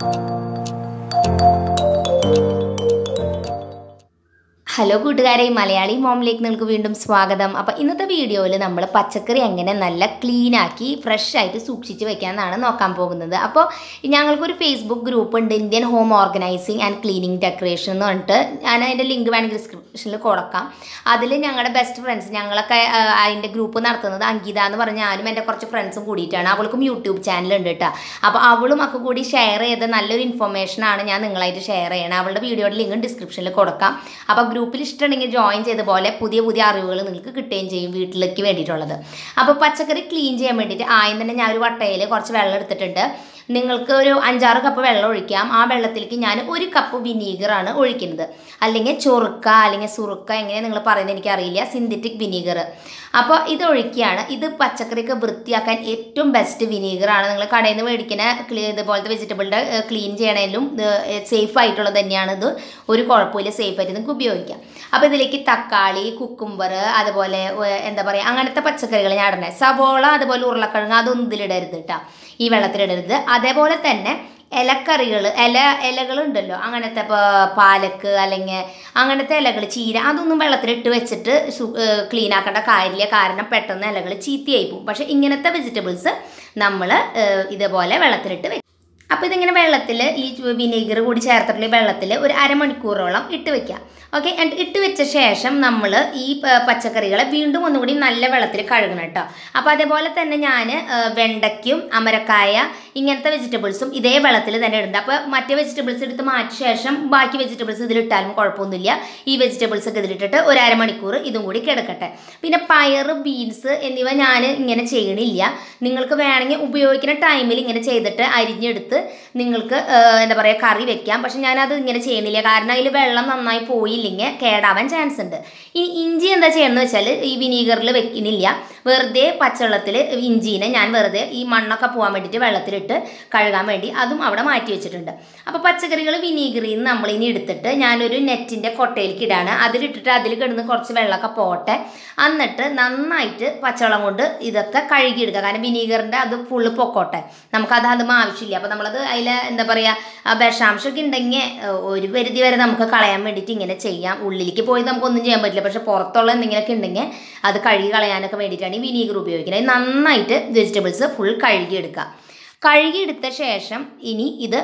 hello കൂട്ടുകാരെ മലയാളി മോമിലേക്ക് നിങ്ങൾക്ക് വീണ്ടും സ്വാഗതം അപ്പോൾ ഇന്നത്തെ വീഡിയോയിൽ നമ്മൾ പച്ചക്കറി എങ്ങനെ നല്ല ക്ലീൻ ആക്കി ഫ്രഷ് ആയിട്ട് സൂക്ഷിച്ച് വെക്കാമെന്നാണ് നോക്കാൻ പോകുന്നത് അപ്പോൾ ഞങ്ങൾക്കൊരു ഫേസ്ബുക്ക് ഗ്രൂപ്പ് ഉണ്ട് Indian home organizing and cleaning decoration എന്ന് പറഞ്ഞിട്ട് ഞാൻ അതിൻ്റെ ലിങ്ക് വേണമെങ്കിൽ ഡിസ്ക്രിപ്ഷനിൽ കൊടുക്കാം അതിൽ ഞങ്ങളുടെ ബെസ്റ്റ് ഫ്രണ്ട്സ് ഞങ്ങളൊക്കെ ആ, അതിൻ്റെ ഗ്രൂപ്പ് നടത്തുന്നത് അങ്കിത എന്ന് പറഞ്ഞ ഞാനും എൻ്റെ കുറച്ച് ഫ്രണ്ട്സും കൂടിയിട്ടാണ് അവൾക്കും യൂട്യൂബ് ചാനൽ ഉണ്ട് കേട്ടോ അപ്പോൾ അവളും ഒക്കെ കൂടി ഷെയർ ചെയ്ത നല്ലൊരു ഇൻഫർമേഷനാണ് ഞാൻ നിങ്ങളായിട്ട് ഷെയർ ചെയ്യണം അവളുടെ വീഡിയോയുടെ ലിങ്ക് ഡിസ്ക്രിപ്ഷനിൽ കൊടുക്കാം അപ്പോൾ ഗ്രൂപ്പിൽ ഇഷ്ടമുണ്ടെങ്കിൽ ജോയിൻ ചെയ്ത പോലെ പുതിയ പുതിയ അറിവുകൾ നിങ്ങൾക്ക് കിട്ടുകയും ചെയ്യും വീട്ടിലേക്ക് വേണ്ടിയിട്ടുള്ളത് അപ്പോൾ പച്ചക്കറി ക്ലീൻ ചെയ്യാൻ വേണ്ടിയിട്ട് ആദ്യം തന്നെ ഞാൻ ഒരു വട്ടയിൽ കുറച്ച് വെള്ളം എടുത്തിട്ടുണ്ട് നിങ്ങൾക്ക് ഒരു അഞ്ചാറ് കപ്പ് വെള്ളം ഒഴിക്കാം ആ വെള്ളത്തിലേക്ക് ഞാൻ ഒരു കപ്പ് വിനീഗറാണ് ഒഴിക്കുന്നത് അല്ലെങ്കിൽ ചൊറുക്ക അല്ലെങ്കിൽ സുറുക്ക എങ്ങനെ നിങ്ങൾ പറയുന്നത് എനിക്കറിയില്ല സിന്തറ്റിക് വിനീഗർ അപ്പോൾ ഇത് ഒഴിക്കുകയാണ് ഇത് പച്ചക്കറിയൊക്കെ വൃത്തിയാക്കാൻ ഏറ്റവും ബെസ്റ്റ് വിനീഗറാണ് നിങ്ങൾ കടയിൽ നിന്ന് മേടിക്കുന്ന ക്ലീ ഇതുപോലത്തെ വെജിറ്റബിളിൻ്റെ ക്ലീൻ ചെയ്യണേലും സേഫ് ആയിട്ടുള്ളത് തന്നെയാണ് ഇത് ഒരു കുഴപ്പമില്ല സേഫ് ആയിട്ട് നിങ്ങൾക്ക് ഉപയോഗിക്കാം അപ്പോൾ ഇതിലേക്ക് തക്കാളി കുക്കുംബർ അതുപോലെ ഏഹ്, എന്താ പറയുക അങ്ങനത്തെ പച്ചക്കറികൾ ഞാൻ ഇടണേ സവോള അതുപോലെ ഉരുളക്കിഴങ്ങ് അതൊന്നും ഇതിലിടരുത് കേട്ടോ ഈ വെള്ളത്തിലിടരുത് അതേപോലെ തന്നെ ഇലക്കറികൾ ഇല ഇലകളുണ്ടല്ലോ അങ്ങനത്തെ ഇപ്പോൾ പാലക്ക് അല്ലെങ്കിൽ അങ്ങനത്തെ ഇലകൾ ചീര അതൊന്നും വെള്ളത്തിലിട്ട് വെച്ചിട്ട് ക്ലീൻ ആക്കേണ്ട കാര്യമില്ല കാരണം പെട്ടെന്ന് ഇലകൾ ചീത്തയായി പോകും പക്ഷേ ഇങ്ങനത്തെ വെജിറ്റബിൾസ് നമ്മൾ ഇതേപോലെ വെള്ളത്തിലിട്ട് വെക്കും അപ്പോൾ ഇതിങ്ങനെ വെള്ളത്തിൽ ഈ വിനീഗർ കൂടി ചേർത്തിട്ടുള്ള ഈ വെള്ളത്തിൽ ഒരു അരമണിക്കൂറോളം ഇട്ട് വെക്കാം ഓക്കെ എന്നിട്ട് ഇട്ട് വെച്ച ശേഷം നമ്മൾ ഈ പ- പച്ചക്കറികളെ വീണ്ടും ഒന്നുകൂടി നല്ല വെള്ളത്തിൽ കഴുകണം കേട്ടോ അപ്പോൾ അതേപോലെ തന്നെ ഞാൻ വെണ്ടയ്ക്കും അമരക്കായ ഇങ്ങനത്തെ വെജിറ്റബിൾസും ഇതേ വെള്ളത്തിൽ തന്നെ ഇടുന്നുണ്ട് അപ്പോൾ മറ്റേ വെജിറ്റബിൾസ് എടുത്ത് മാറ്റിയ ശേഷം ബാക്കി വെജിറ്റബിൾസ് ഇതിലിട്ടാലും കുഴപ്പമൊന്നുമില്ല ഈ വെജിറ്റബിൾസ് ഒക്കെ ഇതിലിട്ടിട്ട് ഒരു അരമണിക്കൂർ ഇതും കൂടി കിടക്കട്ടെ പിന്നെ പയർ ബീൻസ് എന്നിവ ഞാൻ ഇങ്ങനെ ചെയ്യണില്ല നിങ്ങൾക്ക് വേണമെങ്കിൽ ഉപയോഗിക്കുന്ന ടൈമിൽ ഇങ്ങനെ ചെയ്തിട്ട് അരിഞ്ഞെടുത്ത് നിങ്ങൾക്ക് ആ, എന്താ പറയുക കറി വെക്കാം പക്ഷെ ഞാനത് ഇങ്ങനെ ചെയ്യണില്ല കാരണം അതിൽ വെള്ളം നന്നായി പോയില്ലെങ്കിൽ കേടാവാൻ ചാൻസ് ഉണ്ട് ഈ ഇഞ്ചി എന്താ ചെയ്യണമെന്ന് വെച്ചാൽ ഈ വിനീഗറിൽ വെക്കുന്നില്ല വെറുതെ പച്ചവെള്ളത്തിൽ ഇഞ്ചീനെ ഞാൻ വെറുതെ ഈ മണ്ണൊക്കെ പോകാൻ വേണ്ടിയിട്ട് വെള്ളത്തിലിട്ട് കഴുകാൻ വേണ്ടി അതും അവിടെ മാറ്റി വെച്ചിട്ടുണ്ട് അപ്പോൾ പച്ചക്കറികൾ വിനീഗറിൽ നിന്ന് നമ്മളിനി എടുത്തിട്ട് ഞാനൊരു നെറ്റിൻ്റെ കൊട്ടയിലേക്ക് ഇടാണ് അതിലിട്ടിട്ട് അതിൽ കിടന്ന് കുറച്ച് വെള്ളമൊക്കെ പോട്ടെ എന്നിട്ട് നന്നായിട്ട് പച്ചവെള്ളം കൊണ്ട് ഇതൊക്കെ കഴുകിയെടുക്കുക കാരണം വിനീഗറിൻ്റെ അത് ഫുള്ള് പൊക്കോട്ടെ നമുക്കത് അതും ആവശ്യമില്ല അപ്പോൾ നമ്മളത് അതിൽ എന്താ പറയുക വിഷാംശമൊക്കെ ഉണ്ടെങ്കിൽ ഏഹ്, ഒരു പരിധി വരെ നമുക്ക് കളയാൻ വേണ്ടിയിട്ട് ഇങ്ങനെ ചെയ്യാം ഉള്ളിലേക്ക് പോയി നമുക്കൊന്നും ചെയ്യാൻ പറ്റില്ല പക്ഷേ പുറത്തുള്ള എന്തെങ്കിലുമൊക്കെ ഉണ്ടെങ്കിൽ അത് കഴുകി കളയാനൊക്കെ വേണ്ടിയിട്ടാണ് ഈ വിനീഗർ ഉപയോഗിക്കുന്നത് ഇത് നന്നായിട്ട് വെജിറ്റബിൾസ് ഫുൾ കഴുകിയെടുക്കുക കഴുകിയെടുത്ത ശേഷം ഇനി ഇത്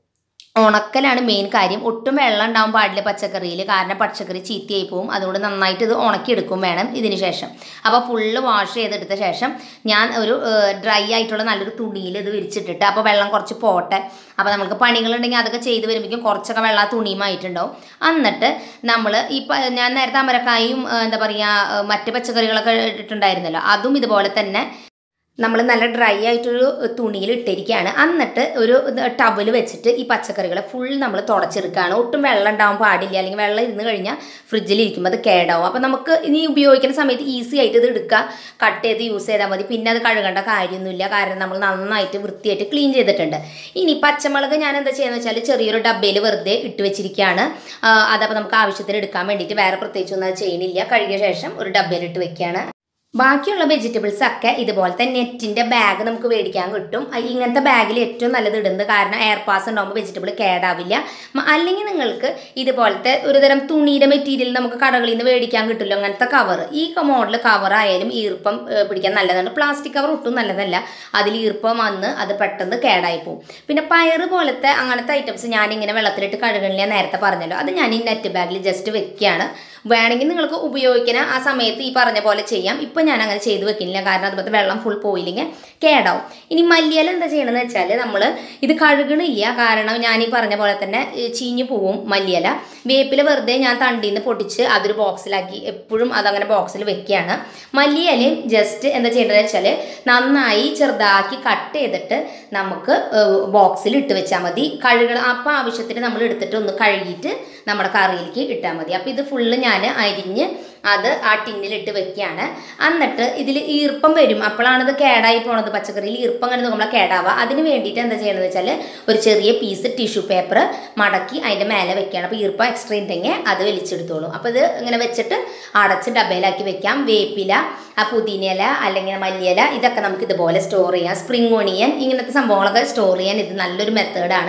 ഉണക്കലാണ് മെയിൻ കാര്യം ഒട്ടും വെള്ളം ഉണ്ടാവാൻ പാടില്ല പച്ചക്കറിയിൽ കാരണം പച്ചക്കറി ചീത്തയായി പോകും അതുകൊണ്ട് നന്നായിട്ട് ഇത് ഉണക്കിയെടുക്കും വേണം ഇതിന് ശേഷം അപ്പോൾ ഫുള്ള് വാഷ് ചെയ്തെടുത്ത ശേഷം ഞാൻ ഒരു ഡ്രൈ ആയിട്ടുള്ള നല്ലൊരു തുണിയിൽ ഇത് വിരിച്ചിട്ടിട്ട് അപ്പോൾ വെള്ളം കുറച്ച് പോട്ടെ അപ്പോൾ നമുക്ക് പണികളുണ്ടെങ്കിൽ അതൊക്കെ ചെയ്ത് വരുമ്പോഴേക്കും കുറച്ചൊക്കെ വെള്ളം ആ തുണിയുമായിട്ടുണ്ടാവും എന്നിട്ട് നമ്മൾ ഈ പ- ഞാൻ നേരത്തെ അമരക്കായും ഏഹ്, എന്താ പറയുക മറ്റ് പച്ചക്കറികളൊക്കെ ഇട്ടിട്ടുണ്ടായിരുന്നല്ലോ അതും ഇതുപോലെ തന്നെ നമ്മൾ നല്ല ഡ്രൈ ആയിട്ടൊരു തുണിയിൽ ഇട്ടിരിക്കുകയാണ് എന്നിട്ട് ഒരു ടവൽ വെച്ചിട്ട് ഈ പച്ചക്കറികളെ ഫുൾ നമ്മൾ തുടച്ചെടുക്കുകയാണ് ഒട്ടും വെള്ളം ഉണ്ടാവാൻ പാടില്ല അല്ലെങ്കിൽ വെള്ളം ഇരുന്ന് കഴിഞ്ഞാൽ ഫ്രിഡ്ജിൽ ഇരിക്കുമ്പോൾ അത് കേടാവും അപ്പോൾ നമുക്ക് ഇനി ഉപയോഗിക്കുന്ന സമയത്ത് ഈസി ആയിട്ട് ഇത് എടുക്കുക കട്ട് ചെയ്ത് യൂസ് ചെയ്താൽ മതി പിന്നെ അത് കഴുകേണ്ട കാര്യമൊന്നുമില്ല കാരണം നമ്മൾ നന്നായിട്ട് വൃത്തിയായിട്ട് ക്ലീൻ ചെയ്തിട്ടുണ്ട് ഇനി പച്ചമുളക് ഞാൻ എന്താ ചെയ്യുന്നത് വെച്ചാൽ ചെറിയൊരു ഡബ്ബയിൽ വെറുതെ ഇട്ട് വെച്ചിരിക്കുകയാണ് ആ, അതപ്പോൾ നമുക്ക് ആവശ്യത്തിന് എടുക്കാൻ വേണ്ടിയിട്ട് വേറെ പ്രത്യേകിച്ചൊന്നും അത് ചെയ്യണില്ല കഴുകിയ ശേഷം ഒരു ഡബ്ബയിൽ ഇട്ട് വെക്കുകയാണ് ബാക്കിയുള്ള വെജിറ്റബിൾസ് ഒക്കെ ഇതുപോലത്തെ നെറ്റിന്റെ ബാഗ് നമുക്ക് മേടിക്കാൻ കിട്ടും അ- ഇങ്ങനത്തെ ബാഗിൽ ഏറ്റവും നല്ലത് ഇടുന്നത് കാരണം എയർ പാസ് ഉണ്ടാകുമ്പോൾ വെജിറ്റബിൾ കേടാവില്ല മ- അല്ലെങ്കിൽ നിങ്ങൾക്ക് ഇതുപോലത്തെ ഒരു തരം തുണിയുടെ മെറ്റീരിയൽ നമുക്ക് കടകളിൽ നിന്ന് മേടിക്കാൻ കിട്ടുമല്ലോ അങ്ങനത്തെ കവർ ഈ മോഡൽ കവർ ആയാലും ഈർപ്പം ഏ, പിടിക്കാൻ നല്ലതാണ് പ്ലാസ്റ്റിക് കവർ ഒട്ടും നല്ലതല്ല അതിൽ ഈർപ്പം വന്ന് അത് പെട്ടെന്ന് കേടായി പോകും പിന്നെ പയറ് പോലത്തെ അങ്ങനത്തെ ഐറ്റംസ് ഞാനിങ്ങനെ വെള്ളത്തിലിട്ട് കഴുകണില്ല നേരത്തെ പറഞ്ഞല്ലോ അത് ഞാൻ ഈ നെറ്റ് ബാഗിൽ ജസ്റ്റ് വെക്കുകയാണ് വേണമെങ്കിൽ നിങ്ങൾക്ക് ഉപയോഗിക്കുന്ന ആ സമയത്ത് ഈ പറഞ്ഞ പോലെ ചെയ്യാം ഇപ്പം ഞാൻ അങ്ങനെ ചെയ്ത് വെക്കുന്നില്ല കാരണം അതുപോലത്തെ വെള്ളം ഫുൾ പോയില്ലെങ്കിൽ കേടാവും ഇനി മല്ലിയില എന്താ ചെയ്യണമെന്ന് വെച്ചാൽ നമ്മൾ ഇത് കഴുകണില്ല കാരണം ഞാൻ ഈ പറഞ്ഞ പോലെ തന്നെ ഏ, ചീഞ്ഞു പോവും മല്ലിയില വേപ്പില വെറുതെ ഞാൻ തണ്ടിൽ നിന്ന് പൊട്ടിച്ച് അതൊരു ബോക്സിലാക്കി എപ്പോഴും അതങ്ങനെ ബോക്സിൽ വെക്കുകയാണ് മല്ലിയിലയും ജസ്റ്റ് എന്താ ചെയ്യേണ്ടത് വെച്ചാൽ നന്നായി ചെറുതാക്കി കട്ട് ചെയ്തിട്ട് നമുക്ക് ബോക്സിൽ ഇട്ട് വെച്ചാൽ മതി കഴുകണം അപ്പം ആവശ്യത്തിന് നമ്മൾ എടുത്തിട്ട് ഒന്ന് കഴുകിയിട്ട് നമ്മുടെ കറിയിലേക്ക് ഇട്ടാൽ മതി അപ്പോൾ ഇത് ഫുള്ള് ഞാൻ അരിഞ്ഞ് അത് ആ ടിന്നിലിട്ട് വെക്കുകയാണ് എന്നിട്ട് ഇതിൽ ഈർപ്പം വരും അപ്പോഴാണ് ഇത് കേടായി പോണത് പച്ചക്കറിയിൽ ഈർപ്പം അങ്ങനെ നോക്കുമ്പോൾ കേടാവുക അതിന് വേണ്ടിയിട്ട് എന്താ ചെയ്യണമെന്ന് വെച്ചാൽ ഒരു ചെറിയ പീസ് ടിഷ്യൂ പേപ്പർ മടക്കി അതിൻ്റെ മേലെ വെക്കുകയാണ് അപ്പോൾ ഈർപ്പം എക്സ്ട്രാ ഉണ്ടെങ്കിൽ അത് വലിച്ചെടുത്തോളും അപ്പോൾ ഇത് ഇങ്ങനെ വെച്ചിട്ട് അടച്ച് ഡബയിലാക്കി വെക്കാം വേപ്പില ആ പുതിനയില അല്ലെങ്കിൽ മല്ലിയില ഇതൊക്കെ നമുക്ക് ഇതുപോലെ സ്റ്റോർ ചെയ്യാം സ്പ്രിംഗ് ഒണിയൻ ഇങ്ങനത്തെ സംഭവങ്ങളൊക്കെ സ്റ്റോർ ചെയ്യാൻ ഇത് നല്ലൊരു മെത്തേഡാണ്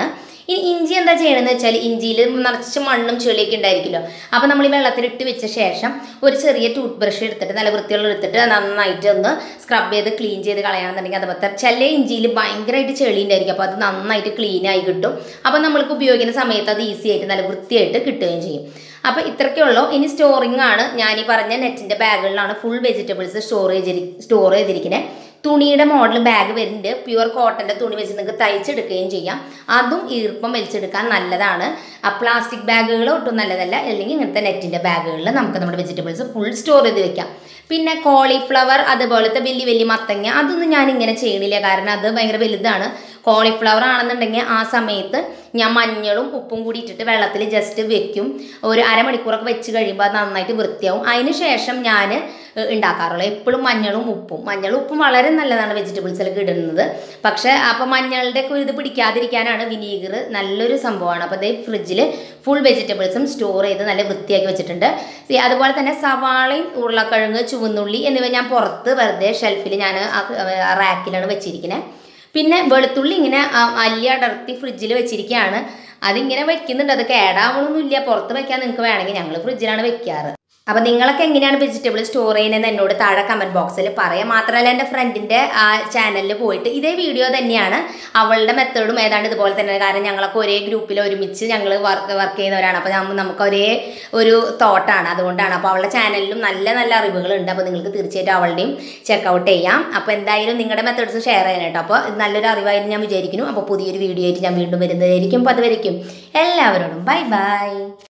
ഇനി ഇഞ്ചി എന്താ ചെയ്യണമെന്ന് വെച്ചാൽ ഇഞ്ചിയിൽ നിറച്ച് മണ്ണും ചെളിയൊക്കെ ഉണ്ടായിരിക്കുമല്ലോ അപ്പോൾ നമ്മൾ ഈ വെള്ളത്തിലിട്ട് വെച്ച ശേഷം ഒരു ചെറിയ ടൂത്ത് ബ്രഷ് എടുത്തിട്ട് നല്ല വൃത്തിയുള്ള എടുത്തിട്ട് നന്നായിട്ട് ഒന്ന് സ്ക്രബ് ചെയ്ത് ക്ലീൻ ചെയ്ത് കളയാണെന്നുണ്ടെങ്കിൽ അതുപോലെ ചില ഇഞ്ചിയിൽ ഭയങ്കരമായിട്ട് ചെളി ഉണ്ടായിരിക്കും അപ്പോൾ അത് നന്നായിട്ട് ക്ലീൻ ആയി കിട്ടും അപ്പോൾ നമ്മൾക്ക് ഉപയോഗിക്കുന്ന സമയത്ത് അത് ഈസി ആയിട്ട് നല്ല വൃത്തിയായിട്ട് കിട്ടുകയും ചെയ്യും അപ്പോൾ ഇത്രയ്ക്കേ ഉള്ളൂ ഇനി സ്റ്റോറിംഗ് ആണ് ഞാൻ ഈ പറഞ്ഞ നെറ്റിൻ്റെ ബാഗുകളിലാണ് ഫുൾ വെജിറ്റബിൾസ് സ്റ്റോർ ചെയ്തിരി സ്റ്റോർ ചെയ്തിരിക്കുന്നത് തുണിയുടെ മോഡൽ ബാഗ് വരുന്നുണ്ട് പ്യുവർ കോട്ടൻ്റെ തുണി വെച്ച് നിങ്ങൾക്ക് തയ്ച്ചെടുക്കുകയും ചെയ്യാം അതും ഈർപ്പം വലിച്ചെടുക്കാൻ നല്ലതാണ് ആ പ്ലാസ്റ്റിക് ബാഗുകൾ ഒട്ടും നല്ലതല്ല അല്ലെങ്കിൽ ഇങ്ങനത്തെ നെറ്റിൻ്റെ ബാഗുകളിൽ നമുക്ക് നമ്മുടെ വെജിറ്റബിൾസ് ഫുൾ സ്റ്റോർ ചെയ്ത് വെക്കാം പിന്നെ കോളിഫ്ലവർ അതുപോലത്തെ വലിയ വലിയ മത്തങ്ങ അതൊന്നും ഞാൻ ഇങ്ങനെ ചെയ്യണില്ല കാരണം അത് ഭയങ്കര വലുതാണ് കോളിഫ്ലവർ ആണെന്നുണ്ടെങ്കിൽ ആ സമയത്ത് ഞാൻ മഞ്ഞളും ഉപ്പും കൂടി ഇട്ടിട്ട് വെള്ളത്തിൽ ജസ്റ്റ് വെക്കും ഒരു അരമണിക്കൂറൊക്കെ വെച്ച് കഴിയുമ്പോൾ അത് നന്നായിട്ട് വൃത്തിയാവും അതിന് ശേഷം ഞാൻ ഉണ്ടാക്കാറുള്ളൂ എപ്പോഴും മഞ്ഞളും ഉപ്പും മഞ്ഞളും ഉപ്പും വളരെ നല്ലതാണ് വെജിറ്റബിൾസിലൊക്കെ ഇടുന്നത് പക്ഷേ അപ്പോൾ മഞ്ഞളുടെ ഒക്കെ ഇത് പിടിക്കാതിരിക്കാനാണ് വിനീഗർ നല്ലൊരു സംഭവമാണ് അപ്പോൾ അതേ ഫ്രിഡ്ജിൽ ഫുൾ വെജിറ്റബിൾസും സ്റ്റോർ ചെയ്ത് നല്ല വൃത്തിയാക്കി വെച്ചിട്ടുണ്ട് See, അതുപോലെ തന്നെ സവാളയും ഉരുളക്കിഴങ്ങ് ചുവന്നുള്ളി എന്നിവ ഞാൻ പുറത്ത് വെറുതെ ഷെൽഫിൽ ഞാൻ റാക്കിലാണ് വെച്ചിരിക്കുന്നത് പിന്നെ വെളുത്തുള്ളി ഇങ്ങനെ ആ, അല്ലി അടർത്തി ഫ്രിഡ്ജിൽ വെച്ചിരിക്കുകയാണ് അതിങ്ങനെ വെക്കുന്നുണ്ട് അത് കേടാവണമൊന്നുമില്ല പുറത്ത് വെക്കാൻ നിങ്ങൾക്ക് വേണമെങ്കിൽ ഞങ്ങൾ ഫ്രിഡ്ജിലാണ് വെക്കാറ് അപ്പം നിങ്ങളൊക്കെ എങ്ങനെയാണ് വെജിറ്റബിൾ സ്റ്റോർ ചെയ്യുന്നത് എന്നോട് താഴെ കമൻറ്റ് ബോക്സിൽ പറയാം മാത്രമല്ല എൻ്റെ ഫ്രണ്ടിൻ്റെ ആ ചാനലിൽ പോയിട്ട് ഇതേ വീഡിയോ തന്നെയാണ് അവളുടെ മെത്തേഡും ഏതാണ്ട് ഇതുപോലെ തന്നെ കാരണം ഞങ്ങളൊക്കെ ഒരേ ഗ്രൂപ്പിൽ ഒരുമിച്ച് ഞങ്ങൾ വർക്ക് വർക്ക് ചെയ്യുന്നവരാണ് അപ്പോൾ നമ്മ- നമുക്ക് ഒരേ ഒരു തോട്ടാണ് അതുകൊണ്ടാണ് അപ്പോൾ അവളുടെ ചാനലിലും നല്ല നല്ല അറിവുകളുണ്ട് അപ്പോൾ നിങ്ങൾക്ക് തീർച്ചയായിട്ടും അവളുടെയും ചെക്കൗട്ട് ചെയ്യാം അപ്പോൾ എന്തായാലും നിങ്ങളുടെ മെത്തേഡ്സ് ഷെയർ ചെയ്യാൻ കേട്ടോ അപ്പോൾ ഇത് നല്ലൊരു അറിവായിരുന്നു ഞാൻ വിചാരിക്കുന്നു അപ്പോൾ പുതിയൊരു വീഡിയോ ആയിട്ട് ഞാൻ വീണ്ടും വരുന്നതായിരിക്കും അപ്പോൾ അതുവരെയും എല്ലാവരോടും ബൈ ബൈ